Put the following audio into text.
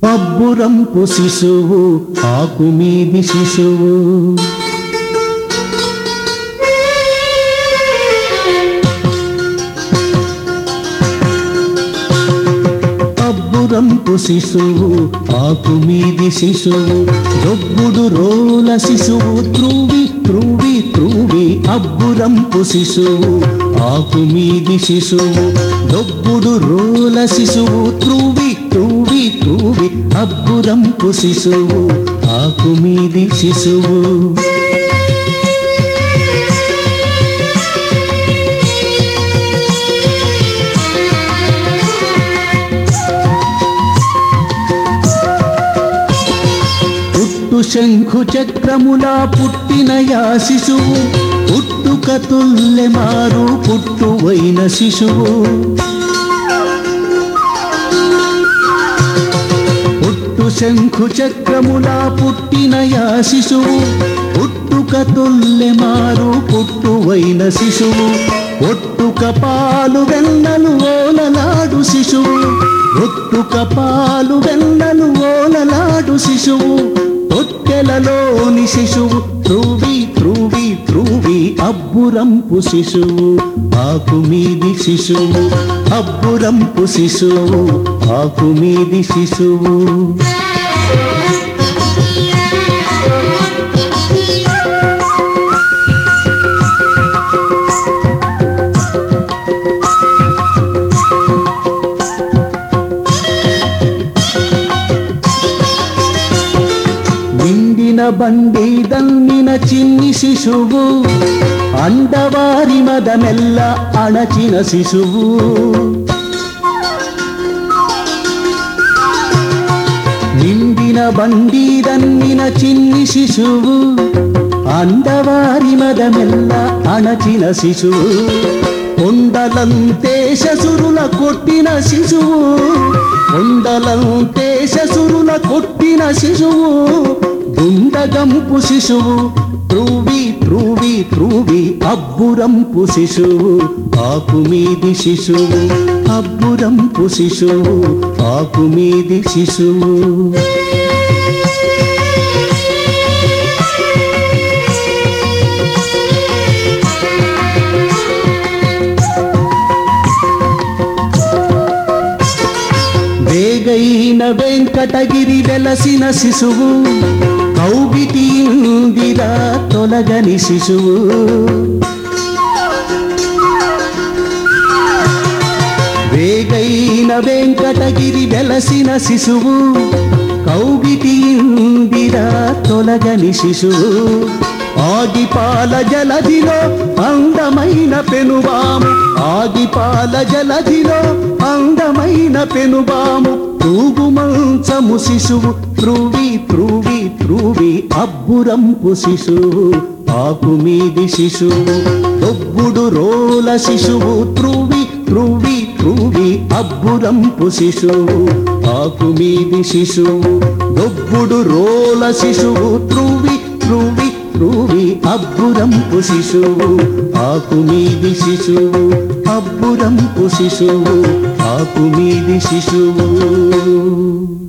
అబ్బురంపు శిశువు ఆకు మీది శిశువు అబ్బురంపు శిశువు ఆకు మీది శిశువు దొబ్బుడు రోల శిశువు త్రూవి త్రూవి త్రూవి అబ్బురంపు శిశువు ఆకు మీది శిశువు దొబ్బుడు రోల శిశువు త్రూవి త్రూవి త్రూవి అబ్బురంపు శిశువు ఆకు మీది శిశువు పుట్టు శంఖు చక్రములా పుట్టిన యా శిశువు పుట్టుక తుల్లె మారు పుట్టువైన శిశువు పుట్టు శంఖు చక్రములా పుట్టిన యా శిశువు పుట్టుక తుల్లె మారు పుట్టువైన శిశువు ఒట్టుక పాలు వెన్నలు ఓలలాడు శిశువు ఒట్టుక పాలు వెన్నలు ఓలలాడు శిశువు తొట్టెలలోని శిశువు త్రువి త్రువి త్రువి అబ్బురంపు శిశువు ఆకు మీది శిశువు అబ్బురంపు శిశువు ఆకు మీది శిశువు నిండిన బండి దన్నిన చిన్ని శిశువు అండవారి మదమెల్ల అణచిన శిశువు నిండిన బండి దన్నిన చిన్ని శిశువు అండవారి మదమెల్ల అణచిన శిశువు కొండలంతే శసురుల కొట్టిన శిశువు కొండలంతే శసురుల కొట్టిన శిశువు దుండగంపు శిశువు త్రువి త్రువి త్రువి అబ్బురంపు శిశువు ఆకు మీది శిశువు అబ్బురంపు శిశువు ఆకు మీది శిశువు వేగైన వెంకటగిరి వెలసిన శిశువు కౌగిటి ఇందిరా తొలగని శిశువు వేగైన వెంకటగిరి వెలసిన శిశువు కౌగిటి ఇందిరా తొలగని శిశువు ఆగిపాల జలధిలో అందమైన పెనుబాము ఆగిపాల జలధిలో అందమైన పెనుబాము తూగు మంచము శిశువు త్రువి త్రువి త్రువి అబ్బురంపు శిశువు ఆకు మీది శిశువు దొబ్బుడు రోల శిశువు త్రువి త్రువి త్రువి అబ్బురంపు శిశువు ఆకు మీది శిశువు దొబ్బుడు రోల శిశువు త్రువి త్రువి త్రువి అబ్బురంపు శిశువు ఆకు మీది శిశువు అబ్బురంపు శిశువు ఆకు మీది శిశువు